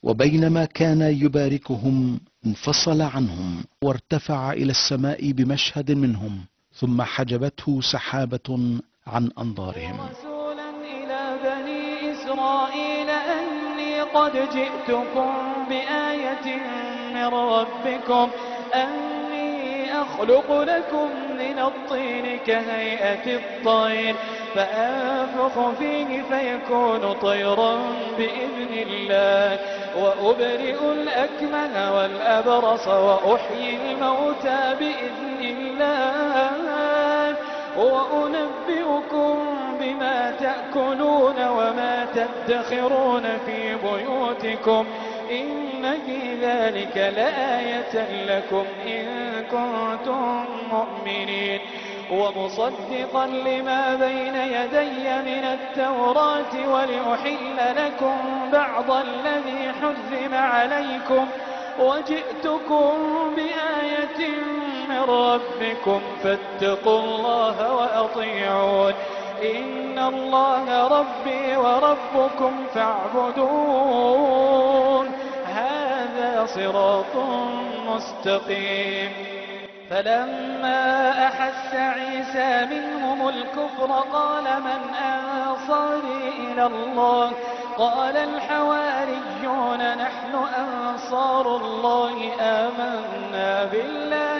وبينما كان يباركهم انفصل عنهم وارتفع إلى السماء بمشهد منهم ثم حجبته سحابة عن أنظارهم رسولا إلى بني إسرائيل أني قد جئتكم بآية من ربكم أني أخلق لكم من الطين كهيئة الطير فأنفخ فيه فيكون طيرا بإذن الله وأبرئ الأكمه والأبرص وأحيي الموتى بإذن الله وأنبئكم بما تأكلون وما تدخرون في بيوتكم إن في ذلك لآية لكم إن كنتم مؤمنين ومصدقا لما بين يدي من التوراة ولأحل لكم بعض الذي حرم عليكم وجئتكم بآية من ربكم فاتقوا الله وأطيعون إن الله ربي وربكم فاعبدون هذا صراط مستقيم فلما أحس عيسى منهم الكفر قال من أنصاري إلى الله قال الحواريون نحن أنصار الله آمنا بالله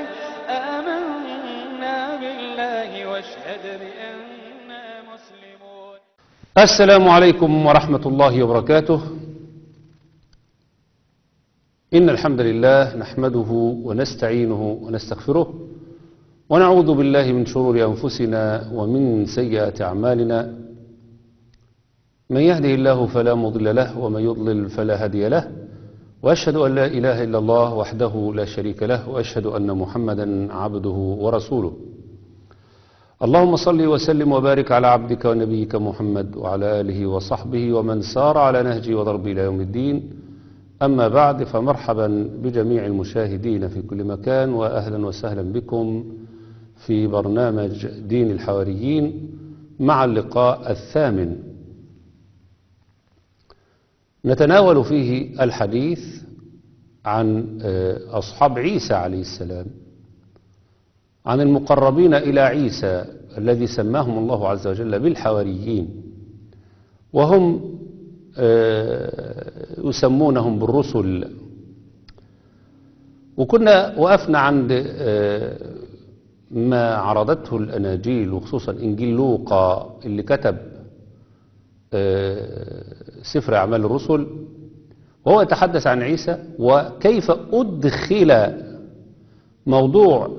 آمنا بالله واشهد بأننا مسلمون السلام عليكم ورحمة الله وبركاته إن الحمد لله نحمده ونستعينه ونستغفره ونعوذ بالله من شرور أنفسنا ومن سيئات أعمالنا من يهده الله فلا مضل له ومن يضلل فلا هادي له وأشهد أن لا إله إلا الله وحده لا شريك له وأشهد أن محمدا عبده ورسوله اللهم صل وسلم وبارك على عبدك ونبيك محمد وعلى آله وصحبه ومن سار على نهجه وضرب إلى يوم الدين أما بعد فمرحبا بجميع المشاهدين في كل مكان وأهلا وسهلا بكم في برنامج دين الحواريين مع اللقاء الثامن نتناول فيه الحديث عن أصحاب عيسى عليه السلام عن المقربين إلى عيسى الذي سماهم الله عز وجل بالحواريين وهم يسمونهم بالرسل وكنا وقفنا عند ما عرضته الأناجيل وخصوصا إنجيل لوقا اللي كتب سفر أعمال الرسل وهو يتحدث عن عيسى وكيف أدخل موضوع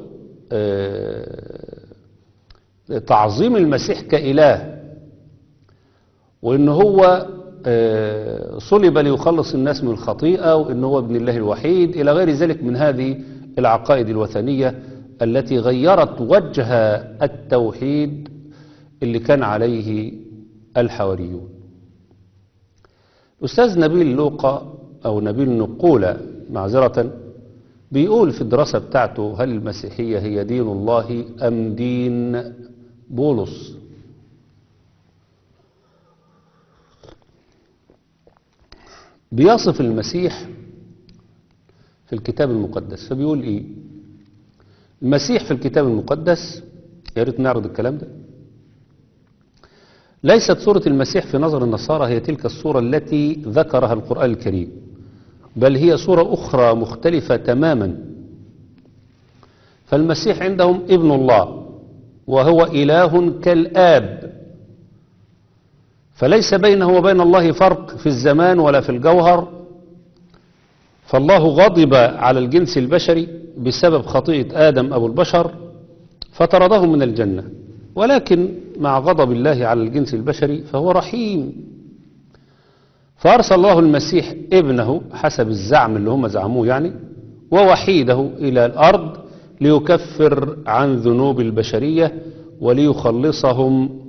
تعظيم المسيح كإله وإن هو صلب ليخلص الناس من الخطيئة وإن هو ابن الله الوحيد إلى غير ذلك من هذه العقائد الوثنية التي غيرت وجه التوحيد اللي كان عليه الحواريون الأستاذ نبيل لوقا أو نبيل نقولة معذرة بيقول في الدراسة بتاعته هل المسيحية هي دين الله أم دين بولس بيصف المسيح في الكتاب المقدس فبيقول ايه المسيح في الكتاب المقدس يا ريت نعرض الكلام ده ليست صورة المسيح في نظر النصارى هي تلك الصورة التي ذكرها القرآن الكريم بل هي صورة أخرى مختلفة تماما فالمسيح عندهم ابن الله وهو إله كالآب فليس بينه وبين الله فرق في الزمان ولا في الجوهر فالله غضب على الجنس البشري بسبب خطيئة آدم أبو البشر فطرده من الجنة ولكن مع غضب الله على الجنس البشري فهو رحيم فأرسل الله المسيح ابنه حسب الزعم اللي هم زعموه يعني ووحيده إلى الأرض ليكفر عن ذنوب البشرية وليخلصهم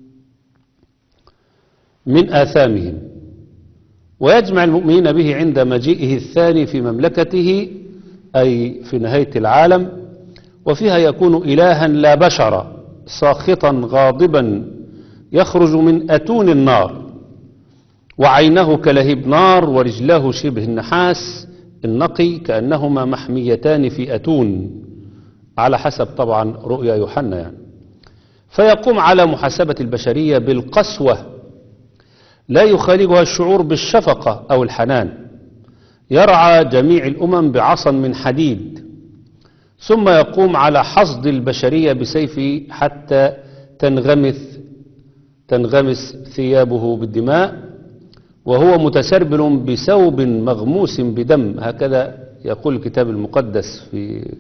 من آثامهم ويجمع المؤمنين به عند مجيئه الثاني في مملكته أي في نهاية العالم وفيها يكون إلها لا بشر ساخطا غاضبا يخرج من أتون النار وعينه كلهيب نار ورجلاه شبه النحاس النقي كأنهما محميتان في أتون على حسب طبعا رؤيا يوحنا يعني فيقوم على محاسبة البشرية بالقسوة لا يخالجها الشعور بالشفقة أو الحنان يرعى جميع الأمم بعصا من حديد ثم يقوم على حصد البشرية بسيفه حتى تنغمس تنغمس ثيابه بالدماء وهو متسربل بثوب مغموس بدم هكذا يقول الكتاب المقدس في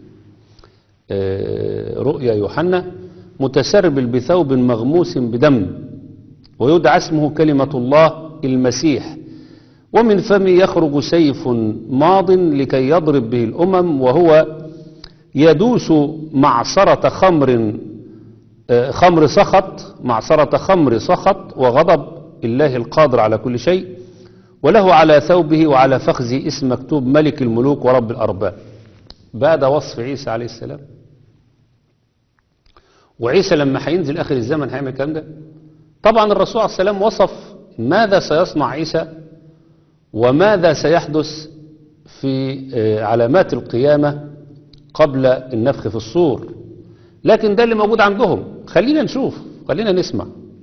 آه، رؤيا يوحنا متسربل بثوب مغموس بدم ويدعى اسمه كلمة الله المسيح ومن فمه يخرج سيف ماض لكي يضرب به الأمم وهو يدوس معصرة خمر آه، خمر سخط معصرة خمر سخط وغضب الله القادر على كل شيء وله على ثوبه وعلى فخذه اسم مكتوب ملك الملوك ورب الأرباب بعد وصف عيسى عليه السلام وعيسى لما هينزل آخر الزمن هيعمل الكلام ده طبعا الرسول عليه السلام وصف ماذا سيصنع عيسى وماذا سيحدث في آه، علامات القيامة قبل النفخ في الصور لكن ده اللي موجود عندهم خلينا نشوف خلينا نسمع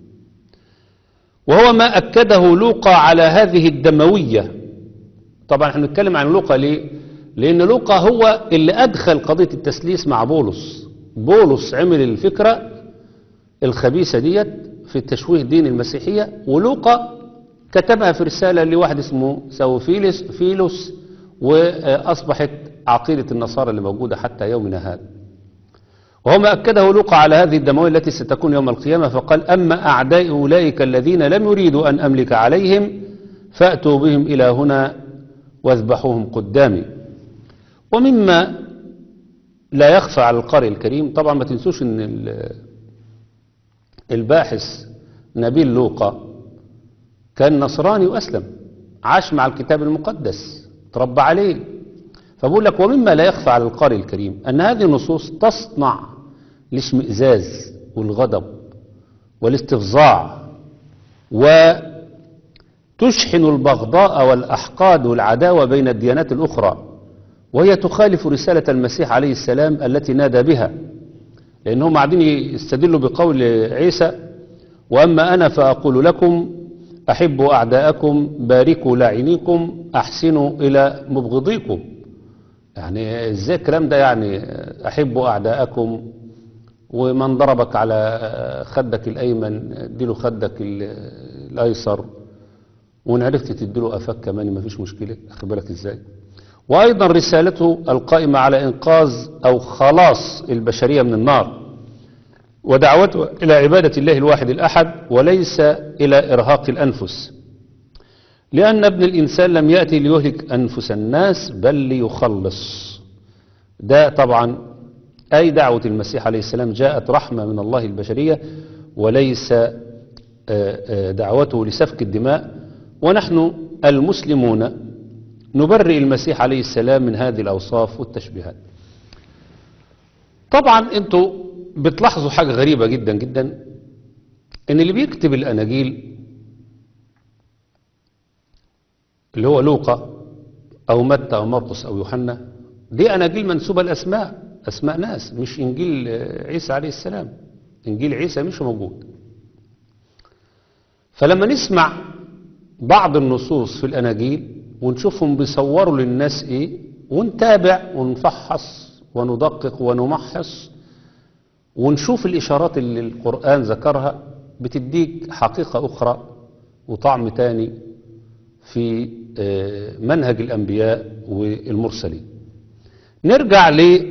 وهو ما أكده لوقا على هذه الدموية طبعا احنا بنتكلم عن لوقا ليه لأن لوقا هو اللي أدخل قضية التسليس مع بولس بولس عمل الفكرة الخبيثة ديت في التشويه دين المسيحية ولوقا كتبها في رسالة لواحد اسمه سوفيلس فيلوس وأصبحت عقيدة النصارى اللي موجودة حتى يومنا هذا وهو ما أكده لوقا على هذه الدموية التي ستكون يوم القيامة فقال أما أعداء أولئك الذين لم يريدوا أن أملك عليهم فأتوا بهم إلى هنا واذبحوهم قدامي ومما لا يخفى على القارئ الكريم طبعا ما تنسوش ان ال- الباحث نبيل لوقا كان نصراني وأسلم عاش مع الكتاب المقدس تربى عليه فبقول لك ومما لا يخفى على القارئ الكريم أن هذه النصوص تصنع الاشمئزاز والغضب والاستفزاع وتشحن البغضاء والأحقاد والعداوة بين الديانات الأخرى وهي تخالف رسالة المسيح عليه السلام التي نادى بها لأنهم قاعدين يستدلوا بقول عيسى وأما أنا فأقول لكم أحبوا أعداءكم باركوا لاعنيكم أحسنوا إلى مبغضيكم يعني ازاي الكلام ده يعني أحبوا أعداءكم ومن ضربك على خدك الأيمن اديله خدك ال- الأيسر وإن عرفت تديله أفك كمان ما فيش مشكلة أخد بالك إزاي وأيضا رسالته القائمة على إنقاذ أو خلاص البشرية من النار ودعوته إلى عبادة الله الواحد الأحد وليس إلى إرهاق الأنفس لأن ابن الإنسان لم يأتي ليهلك أنفس الناس بل ليخلص ده طبعا أي دعوة المسيح عليه السلام جاءت رحمة من الله البشرية وليس آه، آه، دعوته لسفك الدماء ونحن المسلمون نبرئ المسيح عليه السلام من هذه الأوصاف والتشبيهات طبعا انتوا بتلاحظوا حاجة غريبة جدا جدا ان اللي بيكتب الاناجيل اللي هو لوقا او متى او مرقس او يوحنا دي اناجيل منسوبة الاسماء اسماء ناس مش انجيل آه، عيسى عليه السلام انجيل عيسى مش موجود فلما نسمع بعض النصوص في الاناجيل ونشوفهم بيصوروا للناس ايه ونتابع ونفحص وندقق ونمحص ونشوف الإشارات اللي القرآن ذكرها بتديك حقيقة أخرى وطعم تاني في آه، منهج الأنبياء والمرسلين نرجع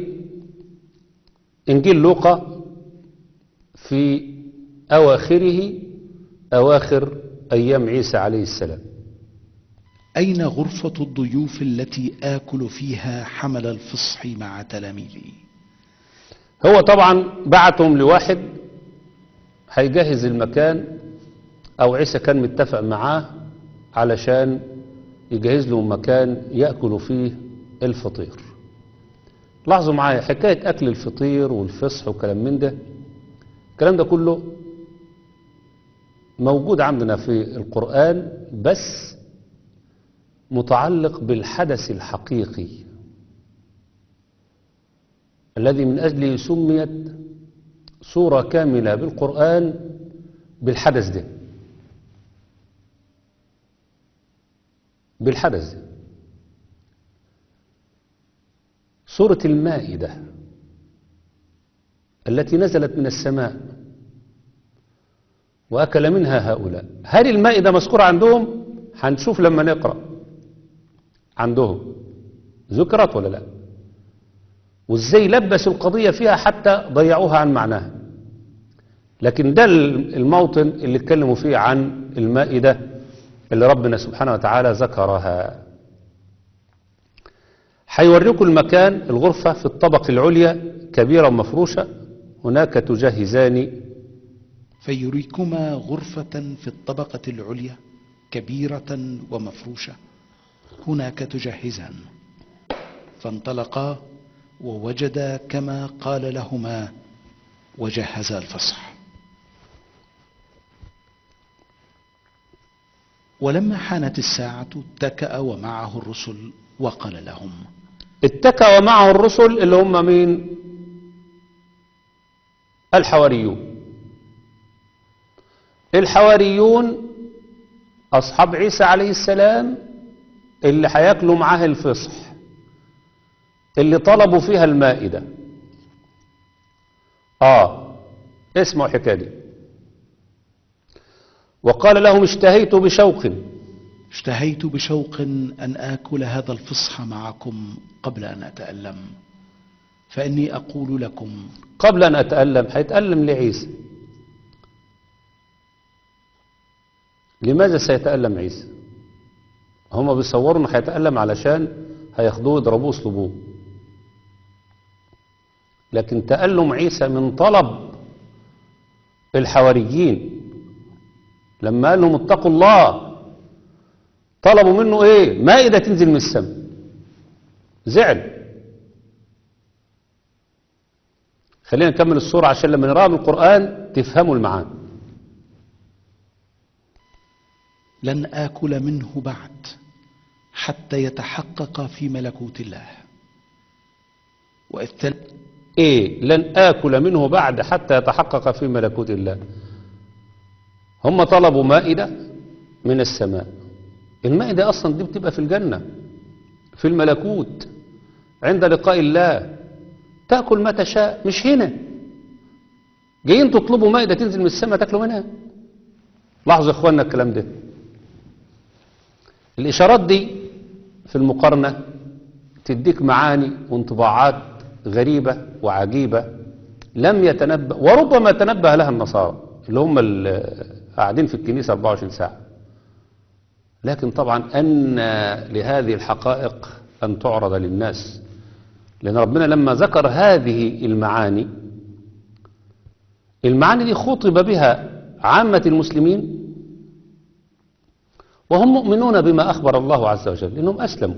لإنجيل لوقا في أواخره أواخر أيام عيسى عليه السلام أين غرفة الضيوف التي آكل فيها حمل الفصح مع تلاميذي هو طبعا بعتهم لواحد هيجهز المكان او عيسى كان متفق معاه علشان يجهز لهم مكان ياكلوا فيه الفطير لاحظوا معايا حكايه اكل الفطير والفصح وكلام من ده الكلام ده كله موجود عندنا في القرآن بس متعلق بالحدث الحقيقي الذي من أجله سميت سورة كاملة بالقرآن بالحدث ده بالحدث ده سورة المائدة التي نزلت من السماء وأكل منها هؤلاء هل المائدة مذكورة عندهم هنشوف لما نقرأ عندهم ذكرت ولا لا وازاي لبسوا القضية فيها حتى ضيعوها عن معناها لكن ده الموطن اللي اتكلموا فيه عن المائدة اللي ربنا سبحانه وتعالى ذكرها هيوريكم المكان الغرفة في الطبق العليا كبيرة ومفروشة هناك تجهزان فيريكما غرفة في الطبقة العليا كبيرة ومفروشة هناك تجهزان فانطلقا ووجدا كما قال لهما وجهزا الفصح ولما حانت الساعة اتكأ ومعه الرسل وقال لهم اتكى ومعه الرسل اللي هم مين الحواريون الحواريون أصحاب عيسى عليه السلام اللي هياكلوا معاه الفصح اللي طلبوا فيها المائدة آه اسمعوا الحكاية دي وقال لهم اشتهيت بشوق اشتهيت بشوق أن آكل هذا الفصح معكم قبل أن أتألم فإني أقول لكم قبل أن أتألم هيتألم لعيسى لماذا سيتألم عيسى هم بيصوروا انه هيتألم علشان هياخدوه يضربوه يصلبوه لكن تألم عيسى من طلب الحواريين لما قال لهم اتقوا الله طلبوا منه ايه مائدة تنزل من السماء زعل خلينا نكمل الصورة عشان لما نقراها من القرآن تفهموا المعاني لن آكل منه بعد حتى يتحقق في ملكوت الله وإذ تل... ايه لن آكل منه بعد حتى يتحقق في ملكوت الله هم طلبوا مائدة من السماء المائدة أصلا دي بتبقى في الجنة في الملكوت عند لقاء الله تأكل ما تشاء مش هنا جايين تطلبوا مائدة تنزل من السماء تاكلوا منها لاحظوا يا اخواننا الكلام ده الإشارات دي في المقارنة تديك معاني وانطباعات غريبة وعجيبة لم يتنبأ وربما تنبه لها النصارى اللي هم اللي قاعدين في الكنيسة 24 ساعة لكن طبعا أن لهذه الحقائق أن تعرض للناس لأن ربنا لما ذكر هذه المعاني المعاني دي خطب بها عامة المسلمين وهم مؤمنون بما أخبر الله عز وجل لأنهم أسلموا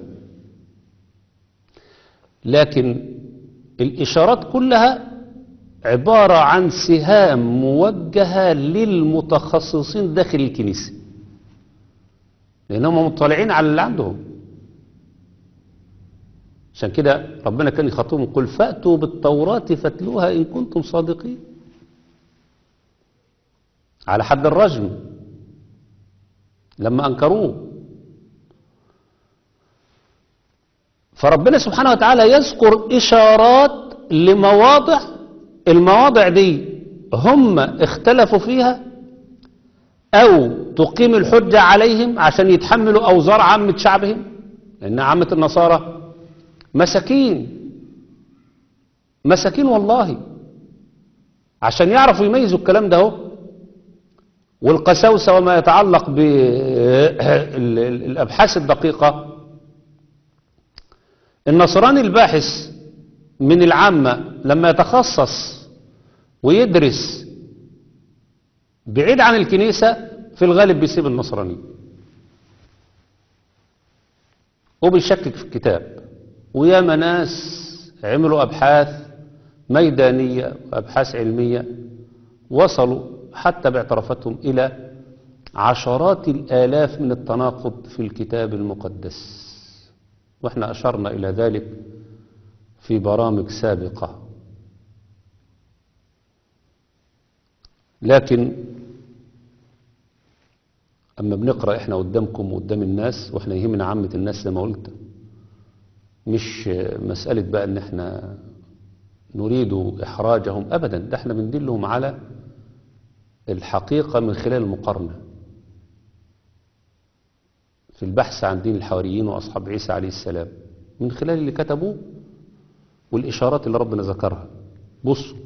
لكن الإشارات كلها عبارة عن سهام موجهة للمتخصصين داخل الكنيسة لأنهم مطلعين على اللي عندهم عشان كده ربنا كان يخاطبهم قل فأتوا بالتوراة فاتلوها إن كنتم صادقين على حد الرجم لما أنكروه فربنا سبحانه وتعالى يذكر إشارات لمواضع المواضع دي هم اختلفوا فيها أو تقيم الحجة عليهم عشان يتحملوا أوزار عامة شعبهم لأن عامة النصارى مساكين مساكين والله عشان يعرفوا يميزوا الكلام ده هو والقساوسة وما يتعلق بالأبحاث الدقيقة النصراني الباحث من العامة لما يتخصص ويدرس بعيد عن الكنيسة في الغالب بيسيب النصراني وبيشكك في الكتاب وياما ناس عملوا أبحاث ميدانية وأبحاث علمية وصلوا حتى باعترافاتهم إلى عشرات الآلاف من التناقض في الكتاب المقدس واحنا أشرنا إلى ذلك في برامج سابقة لكن أما بنقرأ إحنا قدامكم وقدام الناس وإحنا يهمنا عامة الناس زي ما قلت مش مسألة بقى إن إحنا نريد إحراجهم أبدا ده إحنا بندلهم على الحقيقة من خلال المقارنة في البحث عن دين الحواريين وأصحاب عيسى عليه السلام من خلال اللي كتبوه والإشارات اللي ربنا ذكرها بصوا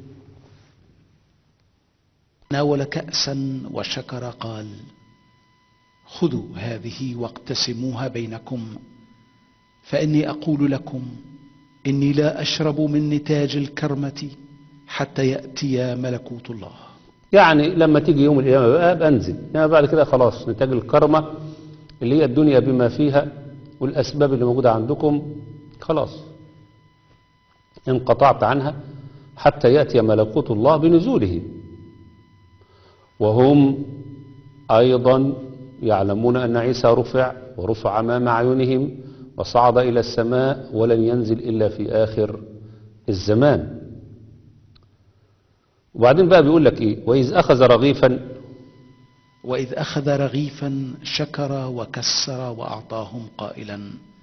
ناول كأسا وشكر قال خذوا هذه واقتسموها بينكم فإني أقول لكم إني لا أشرب من نتاج الكرمة حتى يأتي ملكوت الله يعني لما تيجي يوم القيامة بقى بنزل يعني بعد كده خلاص نتاج الكرمة اللي هي الدنيا بما فيها والأسباب اللي موجودة عندكم خلاص انقطعت عنها حتى يأتي ملكوت الله بنزوله وهم أيضا يعلمون أن عيسى رفع ورفع أمام أعينهم وصعد إلى السماء ولن ينزل إلا في آخر الزمان وبعدين بقى بيقول لك إيه وإذ أخذ رغيفا وإذ أخذ رغيفا شكر وكسر وأعطاهم قائلا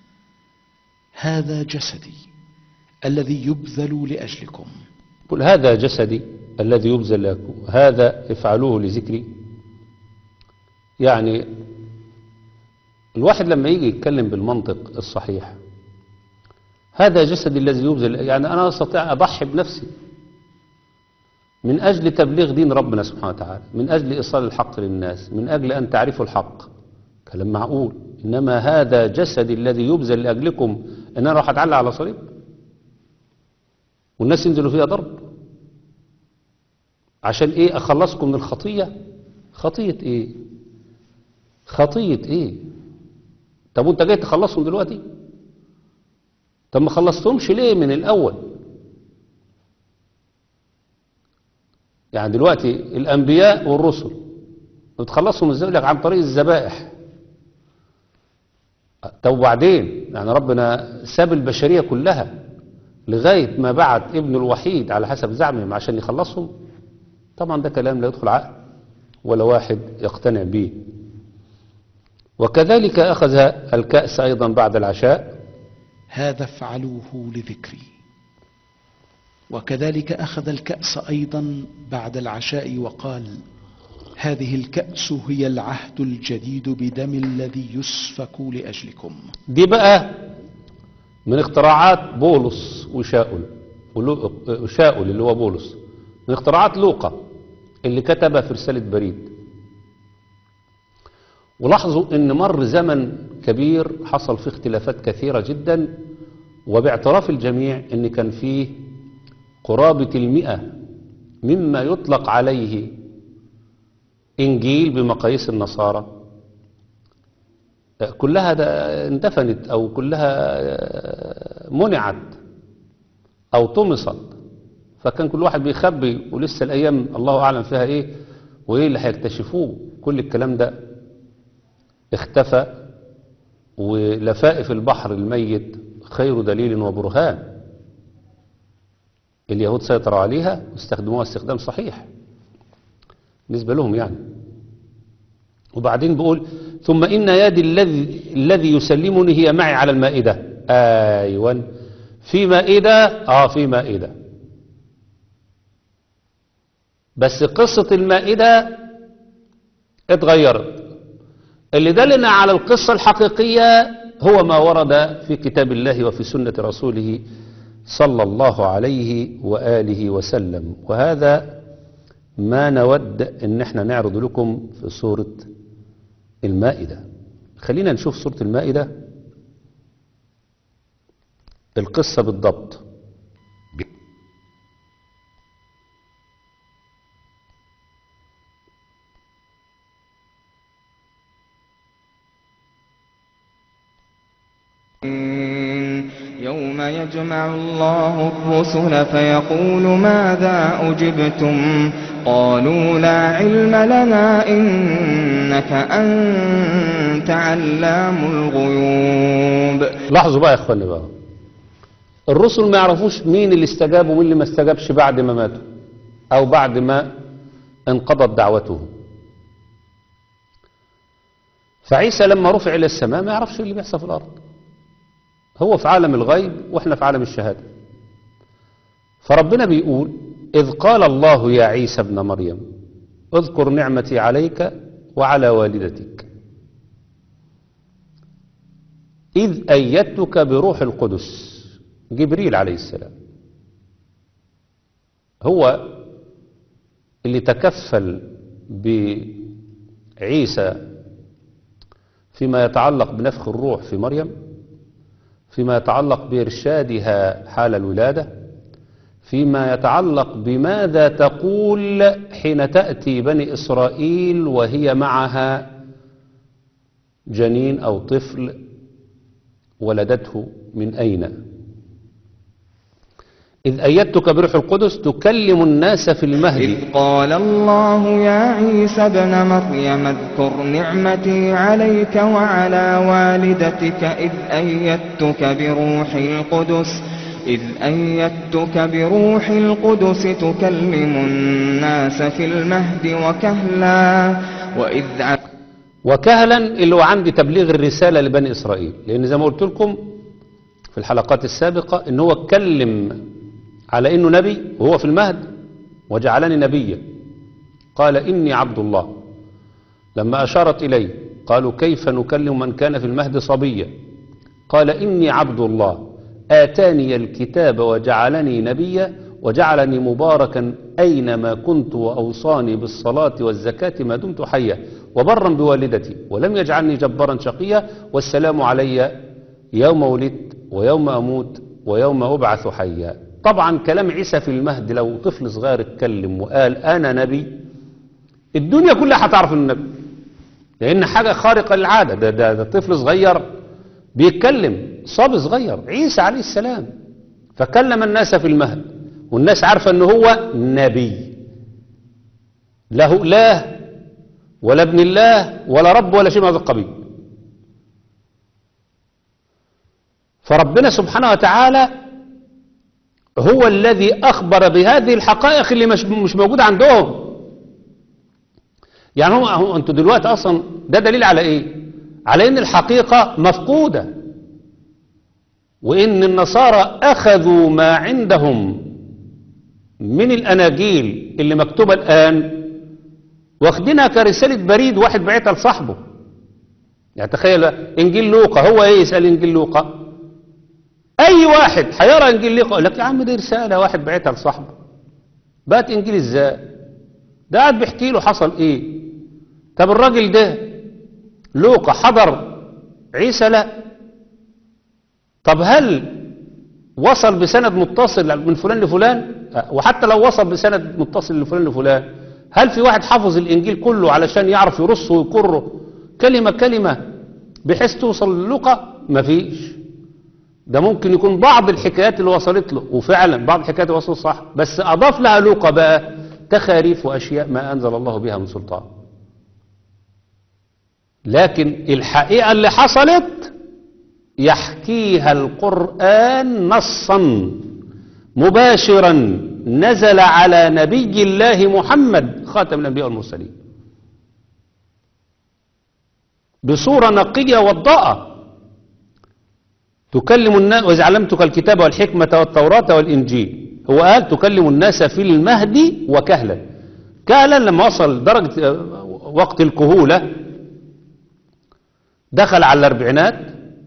هذا جسدي الذي يبذل لأجلكم قل هذا جسدي الذي يبذل لكم هذا افعلوه لذكري يعني الواحد لما يجي يتكلم بالمنطق الصحيح هذا جسدي الذي يبذل يعني أنا أستطيع أضحي بنفسي من أجل تبليغ دين ربنا سبحانه وتعالى من أجل إيصال الحق للناس من أجل أن تعرفوا الحق كلام معقول إنما هذا جسدي الذي يبذل لأجلكم إن أنا راح أتعلق على صليب والناس ينزلوا فيها ضرب عشان إيه أخلصكم من الخطية خطية إيه خطية إيه طب وانت جاي تخلصهم دلوقتي طب ما خلصتهمش ليه من الأول يعني دلوقتي الأنبياء والرسل بتخلصهم ازاي لك عن طريق الذبائح طب وبعدين يعني ربنا ساب البشرية كلها لغاية ما بعت ابنه الوحيد على حسب زعمهم عشان يخلصهم طبعا ده كلام لا يدخل عقل ولا واحد يقتنع به وكذلك أخذ الكأس أيضا بعد العشاء هذا افعلوه لذكري وكذلك أخذ الكأس أيضا بعد العشاء وقال هذه الكأس هي العهد الجديد بدم الذي يسفك لأجلكم دي بقى من اختراعات بولس وشاؤل ولو- وشاؤل اللي هو بولس من اختراعات لوقا اللي كتبها في رسالة بريد ولاحظوا ان مر زمن كبير حصل فيه اختلافات كثيرة جدا وباعتراف الجميع ان كان فيه قرابة المئة مما يطلق عليه انجيل بمقاييس النصارى كلها ده اندفنت او كلها منعت او طمست فكان كل واحد بيخبي ولسه الايام الله اعلم فيها ايه وايه اللي هيكتشفوه كل الكلام ده اختفى ولفائف البحر الميت خير دليل وبرهان اليهود سيطروا عليها واستخدموها استخدام صحيح بالنسبة لهم يعني وبعدين بيقول ثم إن يدي الذي الذي يسلمني هي معي على المائدة أيوة في مائدة آه في مائدة بس قصة المائدة اتغيرت اللي دلنا على القصة الحقيقية هو ما ورد في كتاب الله وفي سنة رسوله صلى الله عليه وآله وسلم وهذا ما نود ان احنا نعرض لكم في سورة المائدة خلينا نشوف سورة المائدة القصة بالضبط يوم يجمع الله الرسل فيقول ماذا أجبتم قالوا لا علم لنا إنك إنك أنت علام الغيوب لاحظوا بقى يا اخواني بقى الرسل ما يعرفوش مين اللي استجاب ومين اللي ما استجابش بعد ما ماتوا او بعد ما انقضت دعوته فعيسى لما رفع الى السماء ما يعرفش اللي بيحصل في الارض هو في عالم الغيب واحنا في عالم الشهاده فربنا بيقول اذ قال الله يا عيسى ابن مريم اذكر نعمتي عليك وعلى والدتك إذ أيدتك بروح القدس جبريل عليه السلام هو اللي تكفل بعيسى فيما يتعلق بنفخ الروح في مريم فيما يتعلق بإرشادها حال الولادة فيما يتعلق بماذا تقول حين تأتي بني إسرائيل وهي معها جنين أو طفل ولدته من أين إذ أيدتك بروح القدس تكلم الناس في المهد إذ قال الله يا عيسى ابن مريم اذكر نعمتي عليك وعلى والدتك إذ أيدتك بروح القدس إذ أيدتك بروح القدس تكلم الناس في المهد وكهلا وإذ ع- وكهلا اللي هو عندي تبليغ الرسالة لبني إسرائيل لأن زي ما قلت لكم في الحلقات السابقة إن هو اتكلم على إنه نبي وهو في المهد وجعلني نبيا قال إني عبد الله لما أشارت إليه قالوا كيف نكلم من كان في المهد صبيا قال إني عبد الله آتاني الكتاب وجعلني نبيا وجعلني مباركا أينما كنت وأوصاني بالصلاة والزكاة ما دمت حيا وبرا بوالدتي ولم يجعلني جبارا شقيا والسلام علي يوم ولدت ويوم أموت ويوم أبعث حيا طبعا كلام عيسى في المهد لو طفل صغير اتكلم وقال أنا نبي الدنيا كلها هتعرف انه نبي لأن حاجة خارقة للعادة ده, ده, ده طفل صغير بيتكلم صبي صغير عيسى عليه السلام فكلم الناس في المهد والناس عارفة أنه هو نبي له إله ولا ابن الله ولا رب ولا شيء من هذا القبيل فربنا سبحانه وتعالى هو الذي أخبر بهذه الحقائق اللي مش, مش موجودة عندهم يعني هو, هو أنتوا دلوقتي أصلا ده دليل على إيه على إن الحقيقة مفقودة وإن النصارى أخذوا ما عندهم من الأناجيل اللي مكتوبة الآن واخدينها كرسالة بريد واحد بعتها لصاحبه يعني تخيل إنجيل لوقا هو إيه يسأل إنجيل لوقا أي واحد هيقرا إنجيل لوقا يقول لك يا عم دي رسالة واحد بعتها لصاحبه بقت إنجيل إزاي ده قاعد بيحكي له حصل إيه طب الراجل ده لوقا حضر عيسى لا طب هل وصل بسند متصل من فلان لفلان أه، وحتى لو وصل بسند متصل لفلان لفلان هل في واحد حافظ الانجيل كله علشان يعرف يرصه ويكره كلمة كلمة بحيث توصل للوقا مفيش ده ممكن يكون بعض الحكايات اللي وصلت له وفعلا بعض الحكايات اللي وصلت صح بس اضاف لها لوقا بقى تخاريف واشياء ما انزل الله بها من سلطان لكن الحقيقة اللي حصلت يحكيها القرآن نصا مباشرا نزل على نبي الله محمد خاتم الأنبياء والمرسلين بصورة نقية وضاءة تكلم الناس وإذا علمتك الكتاب والحكمة والتوراة والإنجيل هو قال تكلم الناس في المهد وكهلا كهلا لما وصل درجة وقت الكهولة دخل على الأربعينات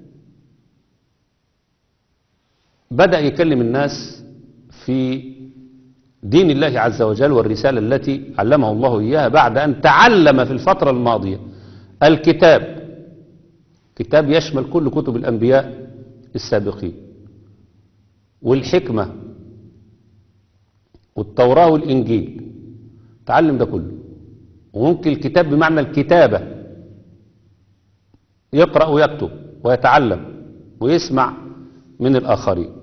بدأ يكلم الناس في دين الله عز وجل والرسالة التي علمه الله إياها بعد أن تعلم في الفترة الماضية الكتاب كتاب يشمل كل كتب الأنبياء السابقين والحكمة والتوراة والإنجيل تعلم ده كله وممكن الكتاب بمعنى الكتابة يقرأ ويكتب ويتعلم ويسمع من الآخرين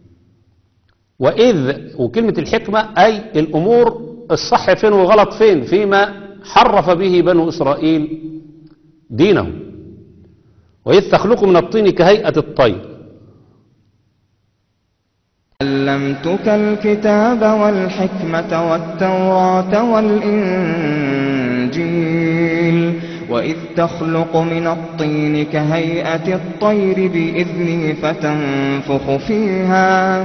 وإذ وكلمة الحكمة أي الأمور الصح فين والغلط فين فيما حرف به بنو إسرائيل دينهم وإذ تخلق من الطين كهيئة الطير علمتك الكتاب والحكمة والتوراة والإنجيل وإذ تخلق من الطين كهيئة الطير بإذني فتنفخ فيها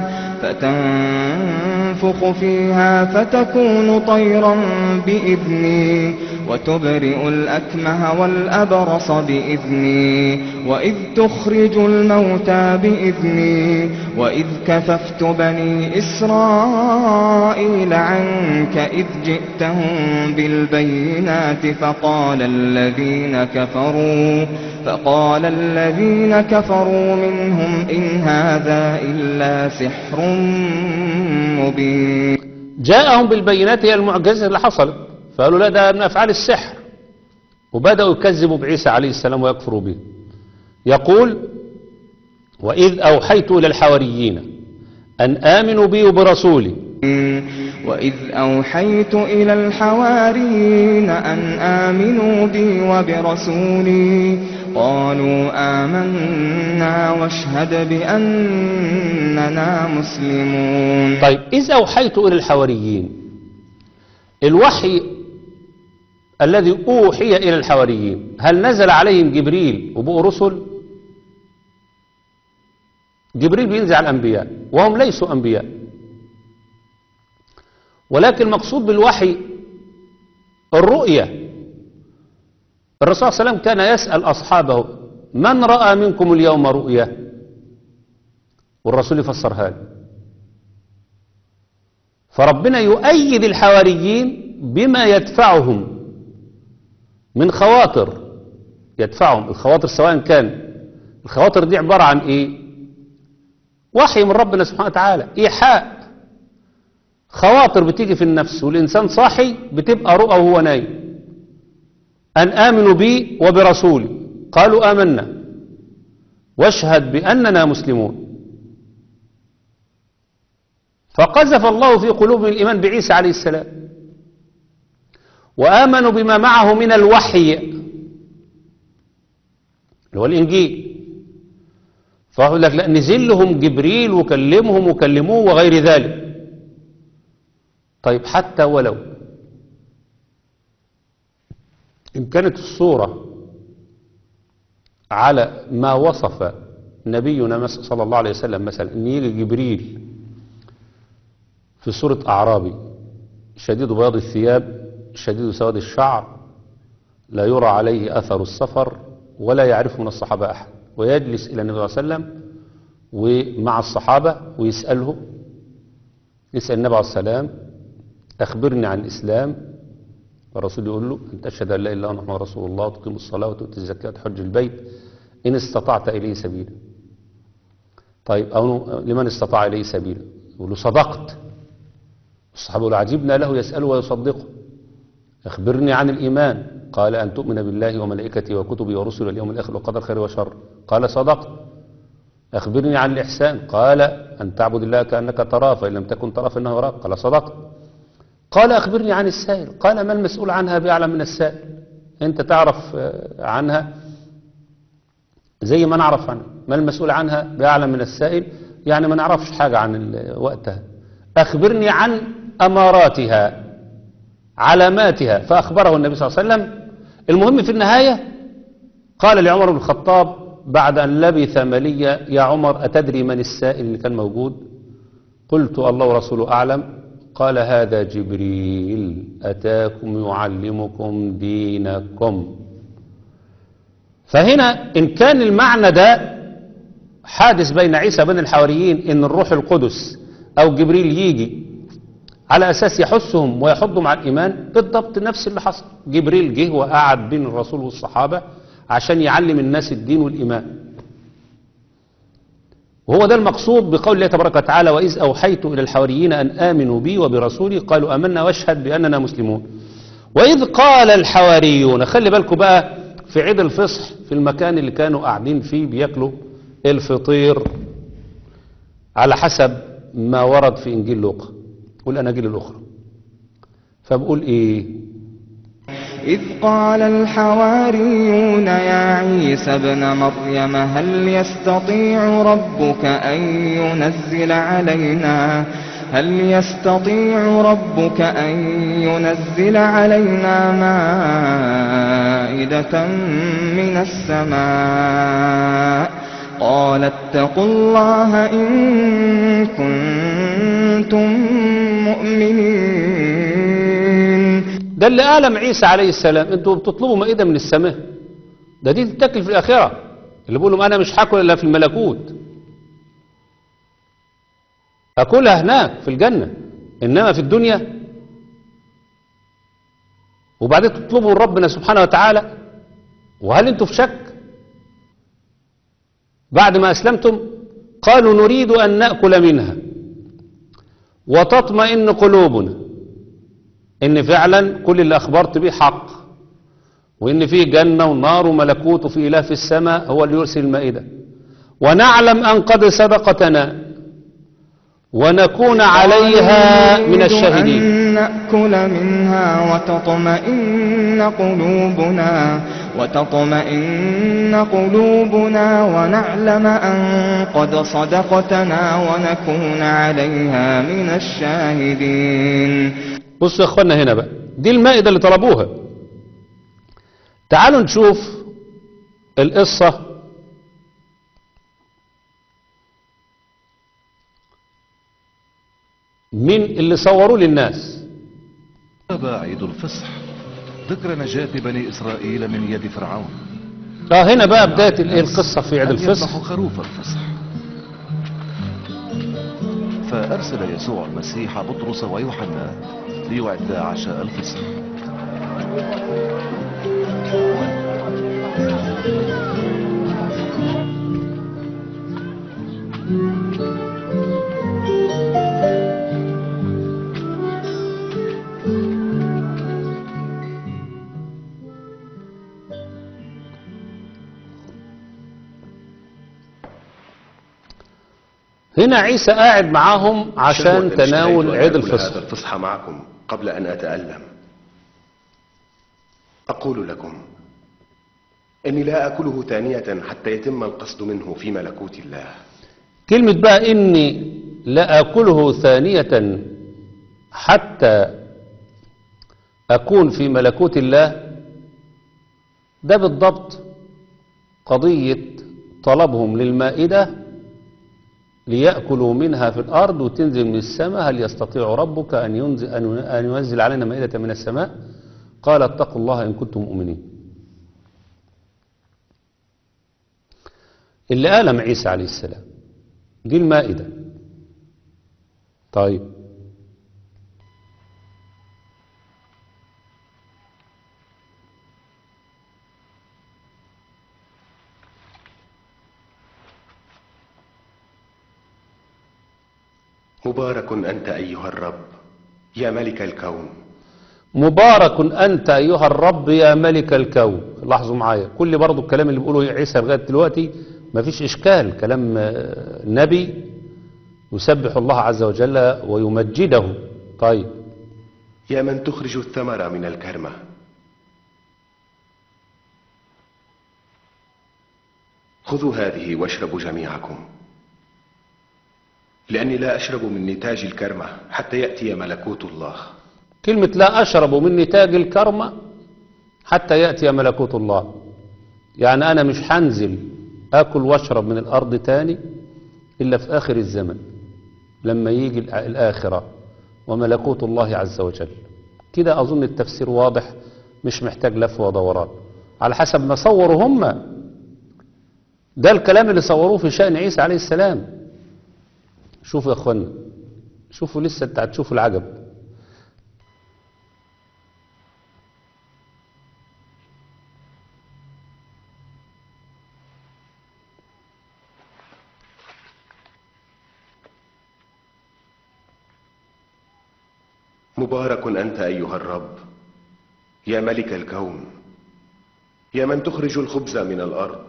فتنفخ فيها فتكون طيرا بإذني وتبرئ الأكمه والأبرص بإذني وإذ تخرج الموتى بإذني وإذ كففت بني إسرائيل عنك إذ جئتهم بالبينات فقال الذين كفروا فقال الذين كفروا منهم إن هذا إلا سحر مبين جاءهم بالبينات هي المعجزة اللي حصلت فقالوا لا ده من أفعال السحر وبدأوا يكذبوا بعيسى عليه السلام ويكفروا به يقول وإذ أوحيت إلى الحواريين أن آمنوا بي وبرسولي وإذ أوحيت إلى الحواريين أن آمنوا بي وبرسولي قالوا آمنا واشهد بأننا مسلمون طيب إذ أوحيت إلى الحواريين الوحي الذي أوحي إلى الحواريين هل نزل عليهم جبريل وبقوا رسل جبريل بينزل على الأنبياء وهم ليسوا أنبياء ولكن المقصود بالوحي الرؤية الرسول صلى الله عليه وسلم كان يسأل أصحابه من رأى منكم اليوم رؤية والرسول يفسرها له فربنا يؤيد الحواريين بما يدفعهم من خواطر يدفعهم الخواطر سواء كان الخواطر دي عبارة عن ايه وحي من ربنا سبحانه وتعالى ايحاء خواطر بتيجي في النفس والإنسان صاحي بتبقى رؤى وهو نايم أن آمنوا بي وبرسولي قالوا آمنا واشهد بأننا مسلمون فقذف الله في قلوبهم الإيمان بعيسى عليه السلام وآمنوا بما معه من الوحي اللي هو الإنجيل فأقول لك لا نزل لهم جبريل وكلمهم وكلموه وغير ذلك طيب حتى ولو إن كانت الصورة على ما وصف نبينا صلى الله عليه وسلم مثلا أن يجي جبريل في سورة أعرابي شديد بياض الثياب شديد سواد الشعر لا يرى عليه أثر السفر ولا يعرفه من الصحابة أحد ويجلس إلى النبي صلى الله عليه وسلم ومع الصحابة ويسأله يسأل النبي عليه السلام أخبرني عن الإسلام الرسول يقول له أن تشهد أن لا إله إلا الله محمد رسول الله وتقيم الصلاة وتؤتي الزكاة وتحج البيت إن استطعت إليه سبيلا طيب أو لمن استطاع إليه سبيلا يقول له صدقت الصحابة يقولوا عجبنا له يسأله ويصدقه أخبرني عن الإيمان قال أن تؤمن بالله وملائكته وكتبه ورسله واليوم الآخر وقدر خير وشر قال صدقت أخبرني عن الإحسان قال أن تعبد الله كأنك تراه فإن لم تكن تراه فإنه يراك قال صدقت قال أخبرني عن السائل قال ما المسؤول عنها بأعلم من السائل أنت تعرف عنها زي ما نعرف عنها ما المسؤول عنها بأعلم من السائل يعني ما نعرفش حاجة عن وقتها أخبرني عن أماراتها علاماتها فأخبره النبي صلى الله عليه وسلم المهم في النهاية قال لعمر بن الخطاب بعد أن لبث مليا يا عمر أتدري من السائل اللي كان موجود قلت الله ورسوله أعلم قال هذا جبريل أتاكم يعلمكم دينكم فهنا إن كان المعنى ده حادث بين عيسى وبين الحواريين إن الروح القدس أو جبريل يجي على أساس يحثهم ويحضهم على الإيمان بالضبط نفس اللي حصل جبريل جه وقعد بين الرسول والصحابة عشان يعلم الناس الدين والإيمان وهو ده المقصود بقول الله تبارك وتعالى وإذ أوحيت إلى الحواريين أن آمنوا بي وبرسولي قالوا أمنا واشهد بأننا مسلمون وإذ قال الحواريون خلي بالكم بقى في عيد الفصح في المكان اللي كانوا قاعدين فيه بياكلوا الفطير على حسب ما ورد في إنجيل لوقا والأناجيل الأخرى فبقول إيه إذ قال الحواريون يا عيسى ابن مريم هل يستطيع ربك أن ينزل علينا هل يستطيع ربك أن ينزل علينا مائدة من السماء قال اتقوا الله إن كنتم مؤمنين ده اللي ألم عيسى عليه السلام انتوا بتطلبوا مائدة من السماء ده دي تتاكل في الآخرة اللي بيقولوا أنا مش هاكل إلا في الملكوت أكلها هناك في الجنة إنما في الدنيا وبعدين تطلبوا من ربنا سبحانه وتعالى وهل انتوا في شك بعد ما أسلمتم قالوا نريد أن نأكل منها وتطمئن قلوبنا إن فعلا كل اللي أخبرت به حق وإن فيه جنة ونار وملكوت وفي إله في السماء هو اللي يرسل المائدة ونعلم أن قد صدقتنا ونكون عليها من الشاهدين أن نأكل منها وتطمئن قلوبنا وتطمئن قلوبنا ونعلم أن قد صدقتنا ونكون عليها من الشاهدين بصوا يا اخوانا هنا بقى دي المائدة اللي طلبوها تعالوا نشوف القصة من اللي صوروا للناس قرب عيد الفصح ذكر نجاة بني إسرائيل من يد فرعون اه هنا بقى بداية الايه القصة في عيد أن الفصح يذبحوا خروف الفصح فأرسل يسوع المسيح بطرس ويوحنا ليعد عشاء الفصح هنا عيسى قاعد معاهم عشان شهوة اشتهيت تناول أن عيد آكل هذا الفصح الفصح معكم قبل أن أتألم أقول لكم إني لا أكله ثانية حتى يتم القصد منه في ملكوت الله كلمة بقى إني لا أكله ثانية حتى أكون في ملكوت الله ده بالضبط قضية طلبهم للمائدة ليأكلوا منها في الأرض وتنزل من السماء هل يستطيع ربك أن ينزل, أن ينزل علينا مائدة من السماء قال اتقوا الله إن كنتم مؤمنين اللي آلم عيسى عليه السلام دي المائدة طيب مبارك أنت أيها الرب يا ملك الكون مبارك أنت أيها الرب يا ملك الكون لاحظوا معايا كل برضو الكلام اللي بيقوله عيسى لغاية دلوقتي مفيش إشكال كلام آه، نبي يسبح الله عز وجل ويمجده طيب يا من تخرج الثمر من الكرمة خذوا هذه واشربوا جميعكم لأني لا أشرب من نتاج الكرمة حتى يأتي ملكوت الله كلمة لا أشرب من نتاج الكرمة حتى يأتي ملكوت الله يعني أنا مش هنزل أكل واشرب من الأرض تاني إلا في آخر الزمن لما يجي الآ- الآخرة وملكوت الله عز وجل كده أظن التفسير واضح مش محتاج لف ودوران على حسب ما صوروا هم ده الكلام اللي صوروه في شأن عيسى عليه السلام شوفوا يا اخوانا شوفوا لسه انت هتشوفوا العجب مبارك أنت أيها الرب يا ملك الكون يا من تخرج الخبز من الأرض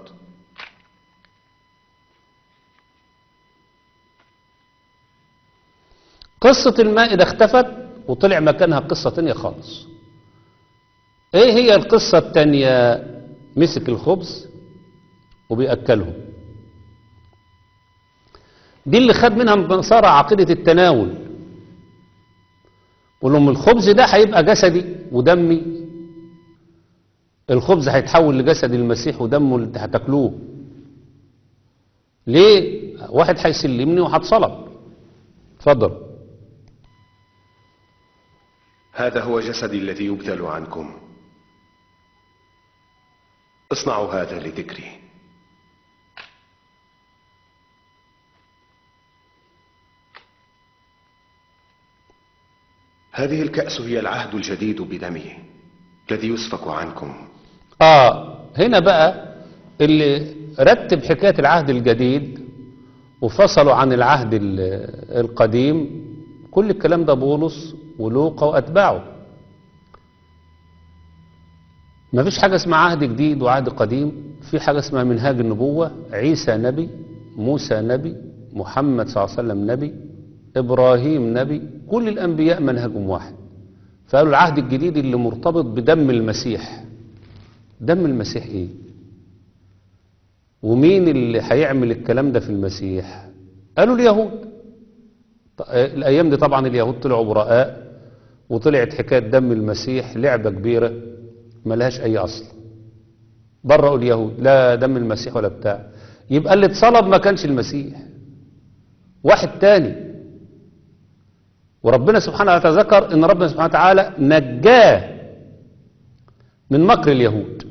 قصة المائدة اختفت وطلع مكانها قصة تانية خالص ايه هي القصة التانية مسك الخبز وبيأكلهم دي اللي خد منها النصارى عقيدة التناول قول لهم الخبز ده هيبقى جسدي ودمي الخبز هيتحول لجسد المسيح ودمه اللي هتاكلوه ليه واحد هيسلمني وهتصلب اتفضل هذا هو جسدي الذي يبذل عنكم اصنعوا هذا لذكري هذه الكأس هي العهد الجديد بدمي الذي يسفك عنكم اه هنا بقى اللي رتب حكاية العهد الجديد وفصلوا عن العهد ال- القديم كل الكلام ده بولس ولوقا واتباعه ما فيش حاجة اسمها عهد جديد وعهد قديم في حاجة اسمها منهاج النبوة عيسى نبي موسى نبي محمد صلى الله عليه وسلم نبي إبراهيم نبي كل الأنبياء منهجهم واحد فقالوا العهد الجديد اللي مرتبط بدم المسيح دم المسيح ايه ومين اللي هيعمل الكلام ده في المسيح قالوا اليهود ط- آه، الايام دي طبعا اليهود طلعوا براء وطلعت حكايه دم المسيح لعبه كبيره ملهاش اي اصل برأوا اليهود لا دم المسيح ولا بتاع يبقى اللي اتصلب ما كانش المسيح واحد تاني وربنا سبحانه وتعالى ذكر ان ربنا سبحانه وتعالى نجاه من مكر اليهود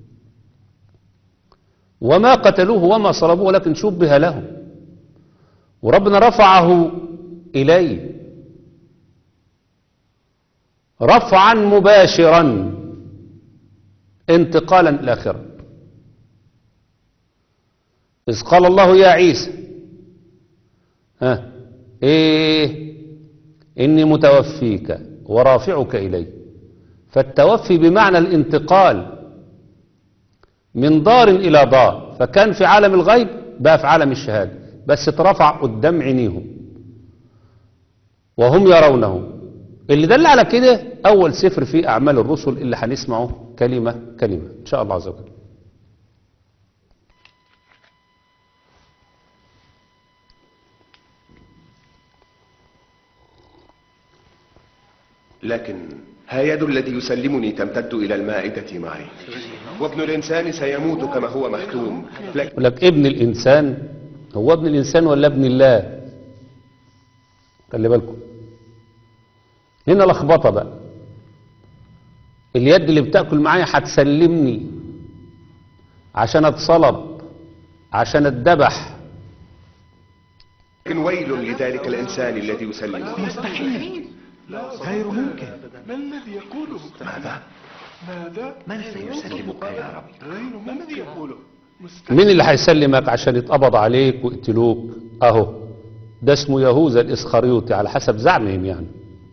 وما قتلوه وما صلبوه ولكن شبه لهم وربنا رفعه إليه رفعا مباشرا انتقالا الآخرة إذ قال الله يا عيسى ها إيه إني متوفيك ورافعك إلي فالتوفي بمعنى الانتقال من دار إلى دار فكان في عالم الغيب بقى في عالم الشهادة بس اترفع قدام عينيهم وهم يرونه اللي دل على كده أول سفر في أعمال الرسل اللي هنسمعه كلمة كلمة إن شاء الله عز وجل لكن ها يد الذي يسلمني تمتد إلى المائدة معي وابن الإنسان سيموت كما هو مختوم لكن يقول لك ابن الإنسان هو ابن الإنسان ولا ابن الله خلي بالكم هنا لخبطة بقى اليد اللي بتاكل معايا هتسلمني عشان اتصلب عشان اتذبح لكن ويل لذلك الإنسان الذي يسلمني غير ممكن ما الذي يقوله ماذا ماذا من سيسلمك يا رب غير ممكن ما الذي يقوله مستحيل مين اللي هيسلمك عشان يتقبض عليك ويقتلوك اهو ده اسمه يهوذا الاسخريوطي على حسب زعمهم يعني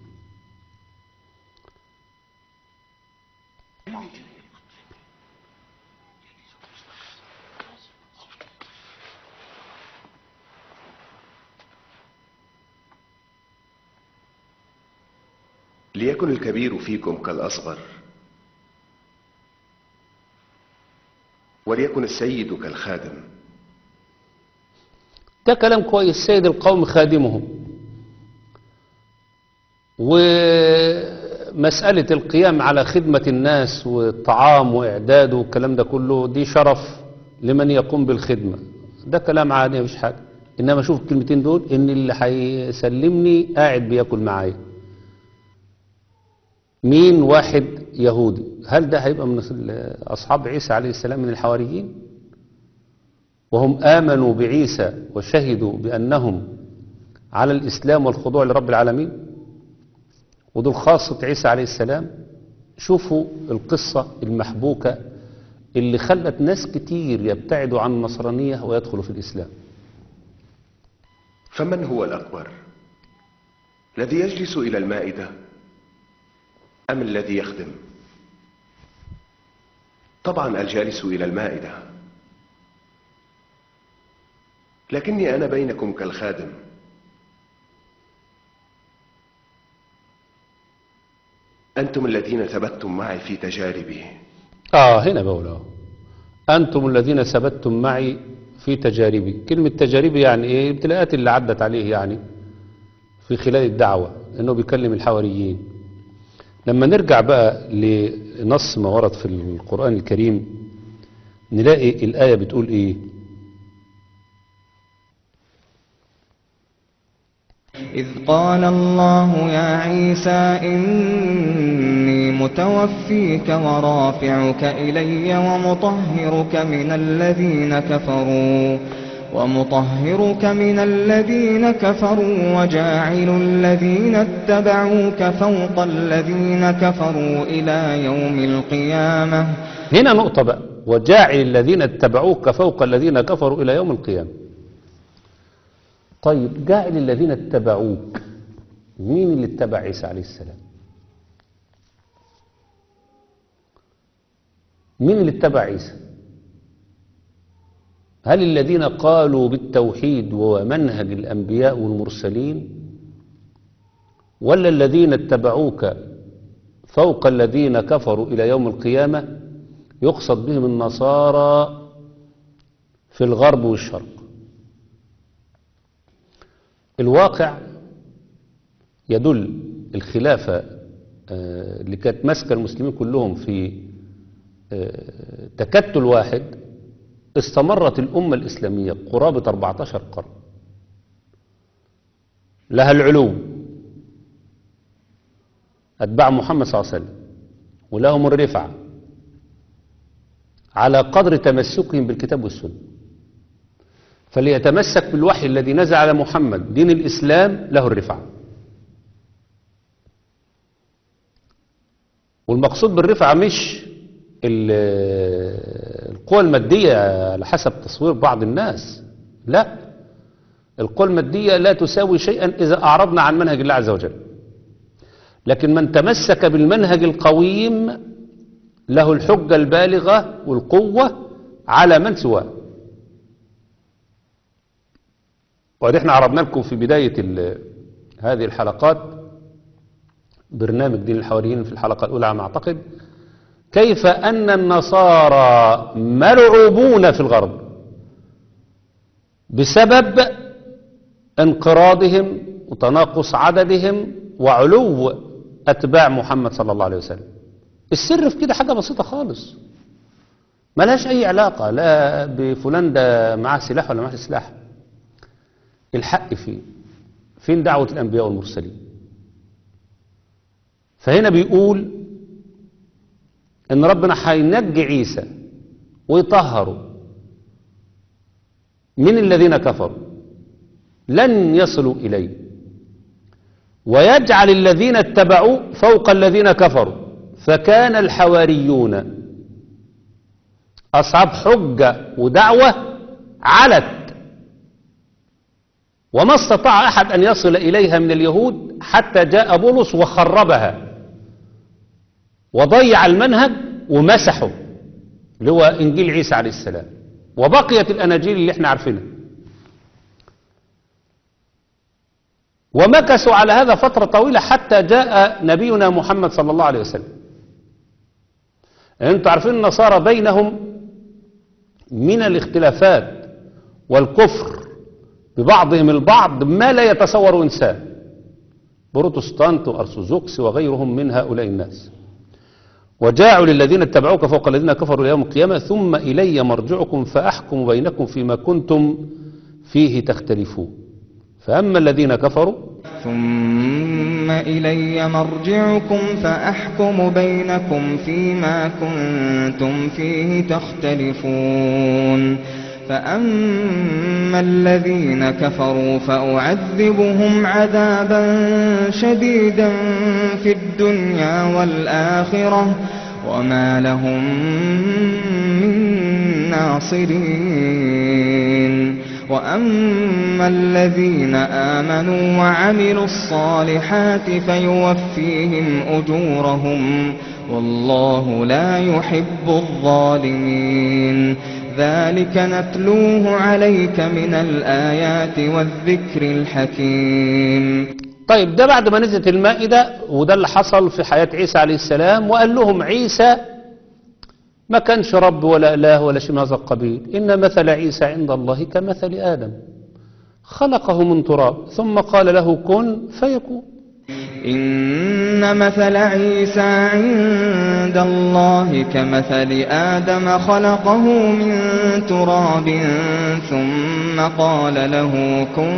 ليكن الكبير فيكم كالأصغر وليكن السيد كالخادم ده كلام كويس سيد القوم خادمهم ومسألة القيام على خدمة الناس والطعام وإعداده والكلام ده كله دي شرف لمن يقوم بالخدمة ده كلام عادي مفيش حاجة إنما شوف الكلمتين دول إن اللي هيسلمني قاعد بياكل معايا مين واحد يهودي هل ده هيبقى من أصحاب عيسى عليه السلام من الحواريين وهم آمنوا بعيسى وشهدوا بأنهم على الإسلام والخضوع لرب العالمين ودول خاصة عيسى عليه السلام شوفوا القصة المحبوكة اللي خلت ناس كتير يبتعدوا عن النصرانية ويدخلوا في الإسلام فمن هو الأكبر الذي يجلس إلى المائدة أم الذي يخدم طبعا الجالس إلى المائدة لكني أنا بينكم كالخادم أنتم الذين ثبتتم معي في تجاربي آه هنا بقول أهو. أنتم الذين ثبتتم معي في تجاربي كلمة تجاربي يعني إيه الابتلاءات اللي عدت عليه يعني في خلال الدعوة إنه بيكلم الحواريين لما نرجع بقى لنص ما ورد في القرآن الكريم نلاقي الآية بتقول إيه إذ قال الله يا عيسى إني متوفيك ورافعك إلي ومطهرك من الذين كفروا ومطهرك من الذين كفروا وجاعل الذين اتبعوك فوق الذين كفروا إلى يوم القيامة هنا نقطة بقى وجاعل الذين اتبعوك فوق الذين كفروا إلى يوم القيامة طيب جاعل الذين اتبعوك مين اللي اتبع عيسى عليه السلام مين اللي اتبع عيسى هل الذين قالوا بالتوحيد ومنهج الأنبياء والمرسلين ولا الذين اتبعوك فوق الذين كفروا إلى يوم القيامة يقصد بهم النصارى في الغرب والشرق الواقع يدل الخلافة آه، اللي كانت ماسكة المسلمين كلهم في آه، تكتل واحد استمرت الأمة الإسلامية قرابة 14 قرن لها العلو أتباع محمد صلى الله عليه وسلم ولهم الرفعة على قدر تمسكهم بالكتاب والسنة فليتمسك بالوحي الذي نزل على محمد دين الإسلام له الرفعة والمقصود بالرفعة مش ال- القوى المادية على حسب تصوير بعض الناس لا القوى المادية لا تساوي شيئا إذا أعرضنا عن منهج الله عز وجل لكن من تمسك بالمنهج القويم له الحجة البالغة والقوة على من سواه وقد احنا عرضنا لكم في بداية ال- هذه الحلقات برنامج دين الحواريين في الحلقة الأولى على ما أعتقد كيف أن النصارى ملعوبون في الغرب بسبب انقراضهم وتناقص عددهم وعلو أتباع محمد صلى الله عليه وسلم السر في كده حاجة بسيطة خالص ملهاش أي علاقة لا بفلان ده معاه سلاح ولا معاه سلاح الحق فين فين دعوة الأنبياء والمرسلين فهنا بيقول ان ربنا هينجي عيسى ويطهره من الذين كفروا لن يصلوا إليه ويجعل الذين اتبعوا فوق الذين كفروا فكان الحواريون أصحاب حجة ودعوة علت وما استطاع أحد أن يصل إليها من اليهود حتى جاء بولس وخربها وضيع المنهج ومسحه اللي هو إنجيل عيسى عليه السلام وبقيت الأناجيل اللي احنا عارفينها ومكثوا على هذا فترة طويلة حتى جاء نبينا محمد صلى الله عليه وسلم انتوا عارفين النصارى بينهم من الاختلافات والكفر ببعضهم البعض ما لا يتصور إنسان بروتستانت وأرثوذكس وغيرهم من هؤلاء الناس وجاعوا للذين اتبعوك فوق الذين كفروا يوم القيامة ثم إلي مرجعكم فأحكم بينكم فيما كنتم فيه تختلفون فأما الذين كفروا ثم إلي مرجعكم فأحكم بينكم فيما كنتم فيه تختلفون فأما الذين كفروا فأعذبهم عذابا شديدا في الدنيا والآخرة وما لهم من ناصرين وأما الذين آمنوا وعملوا الصالحات فيوفيهم أجورهم والله لا يحب الظالمين ذلك نتلوه عليك من الآيات والذكر الحكيم طيب ده بعد ما نزلت المائدة وده اللي حصل في حياة عيسى عليه السلام وقال لهم عيسى ما كانش رب ولا إله ولا شيء من هذا القبيل إن مثل عيسى عند الله كمثل آدم خلقه من تراب ثم قال له كن فيكون إن مثل عيسى عند الله كمثل آدم خلقه من تراب ثم قال له كن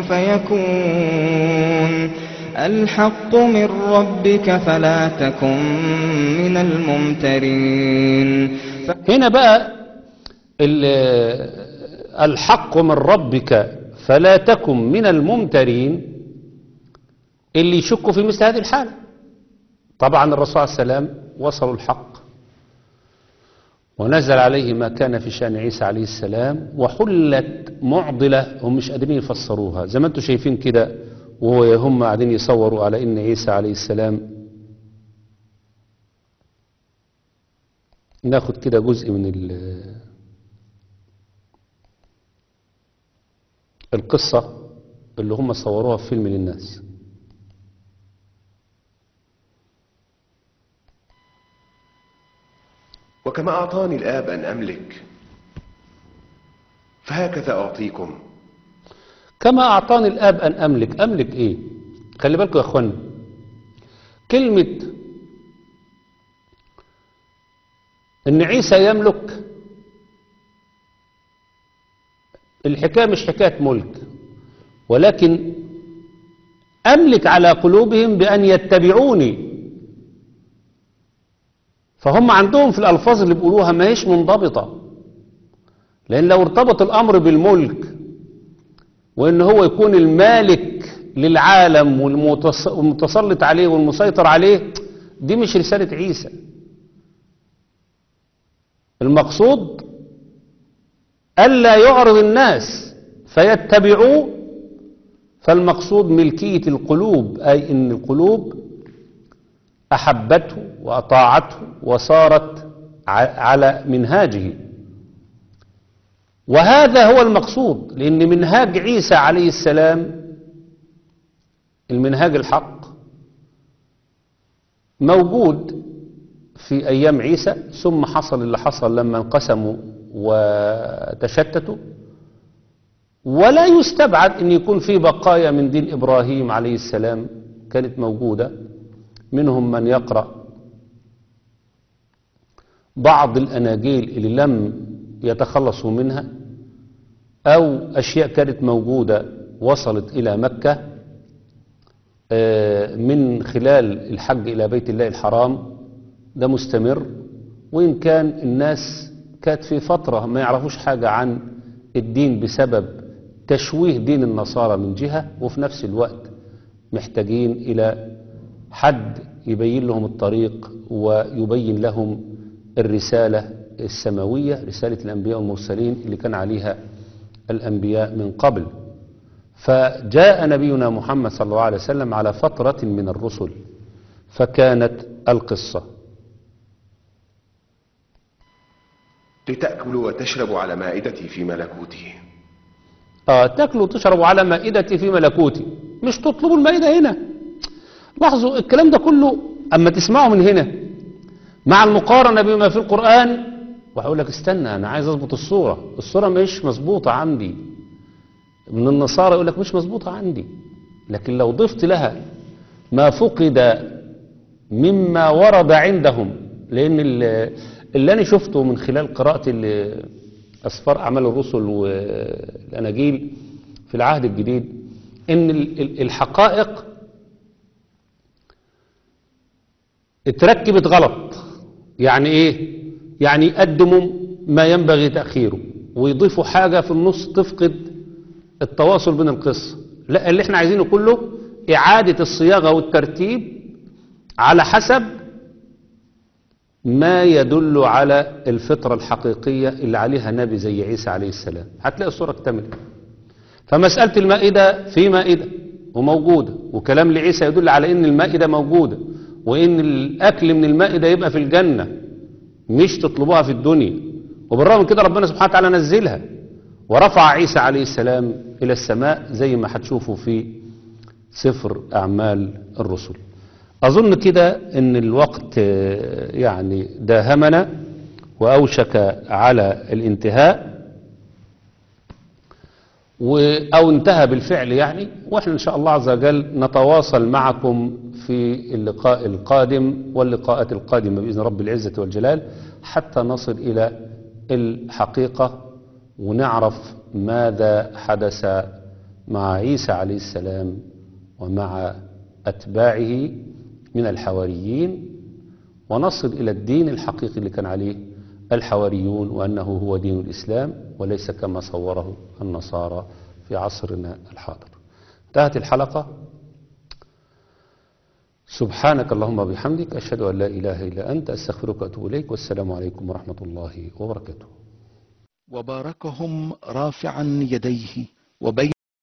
فيكون الحق من ربك فلا تكن من الممترين هنا بقى ال- الحق من ربك فلا تكن من الممترين اللي يشكوا في مثل هذه الحالة طبعا الرسول عليه السلام وصلوا الحق ونزل عليه ما كان في شأن عيسى عليه السلام وحلت معضلة هم مش قادرين يفسروها زي ما انتم شايفين كده وهم قاعدين يصوروا على ان عيسى عليه السلام ناخد كده جزء من ال- القصة اللي هم صوروها في فيلم للناس وكما أعطاني الآب أن أملك فهكذا أعطيكم كما أعطاني الآب أن أملك أملك إيه خلي بالكم يا أخوانا كلمة إن عيسى يملك الحكاية مش حكاية ملك ولكن أملك على قلوبهم بأن يتبعوني فهم عندهم في الألفاظ اللي بيقولوها ما هيش منضبطة لأن لو ارتبط الأمر بالملك وان هو يكون المالك للعالم والمتص- والمتسلط عليه والمسيطر عليه دي مش رسالة عيسى المقصود ألا يعرض الناس فيتبعوه فالمقصود ملكية القلوب أي أن القلوب أحبته وأطاعته وصارت ع- على منهاجه وهذا هو المقصود لأن منهاج عيسى عليه السلام المنهاج الحق موجود في أيام عيسى ثم حصل اللي حصل لما انقسموا وتشتتوا ولا يستبعد أن يكون في بقايا من دين إبراهيم عليه السلام كانت موجودة منهم من يقرأ بعض الأناجيل اللي لم يتخلصوا منها أو أشياء كانت موجودة وصلت إلى مكة آه، من خلال الحج إلى بيت الله الحرام ده مستمر وإن كان الناس كانت في فترة ما يعرفوش حاجة عن الدين بسبب تشويه دين النصارى من جهة وفي نفس الوقت محتاجين إلى حد يبين لهم الطريق ويبين لهم الرسالة السماوية رسالة الأنبياء والمرسلين اللي كان عليها الأنبياء من قبل فجاء نبينا محمد صلى الله عليه وسلم على فترة من الرسل فكانت القصة لتأكلوا وتشربوا على مائدتي في ملكوتي آه تاكلوا وتشربوا على مائدتي في ملكوتي مش تطلبوا المائدة هنا لاحظوا الكلام ده كله أما تسمعوا من هنا مع المقارنة بما في القرآن وهقول لك استنى أنا عايز أظبط الصورة الصورة مش مظبوطة عندي من النصارى يقول لك مش مظبوطة عندي لكن لو ضفت لها ما فقد مما ورد عندهم لأن ال- اللي أنا شفته من خلال قراءة ال- أسفار أعمال الرسل والأناجيل في العهد الجديد إن ال- ال- الحقائق اتركبت غلط يعني ايه يعني يقدموا ما ينبغي تأخيره ويضيفوا حاجة في النص تفقد التواصل بين القصة لا اللي احنا عايزينه كله إعادة الصياغة والترتيب على حسب ما يدل على الفطرة الحقيقية اللي عليها نبي زي عيسى عليه السلام هتلاقي الصورة اكتملت فمسألة المائدة في مائدة وموجودة وكلام لعيسى يدل على ان المائدة موجودة وان الاكل من المائدة يبقى في الجنة مش تطلبوها في الدنيا وبالرغم من كده ربنا سبحانه وتعالى نزلها ورفع عيسى عليه السلام الى السماء زي ما هتشوفوا في سفر أعمال الرسل أظن كده أن الوقت آه، يعني داهمنا وأوشك على الانتهاء و- أو انتهى بالفعل يعني وإحنا إن شاء الله عز وجل نتواصل معكم في اللقاء القادم واللقاءات القادمة بإذن رب العزة والجلال حتى نصل إلى الحقيقة ونعرف ماذا حدث مع عيسى عليه السلام ومع أتباعه من الحواريين ونصل إلى الدين الحقيقي اللي كان عليه الحواريون وأنه هو دين الإسلام وليس كما صوره النصارى في عصرنا الحاضر انتهت الحلقة سبحانك اللهم وبحمدك أشهد أن لا إله إلا أنت أستغفرك وأتوب إليك والسلام عليكم ورحمة الله وبركاته وباركهم رافعا يديه وبين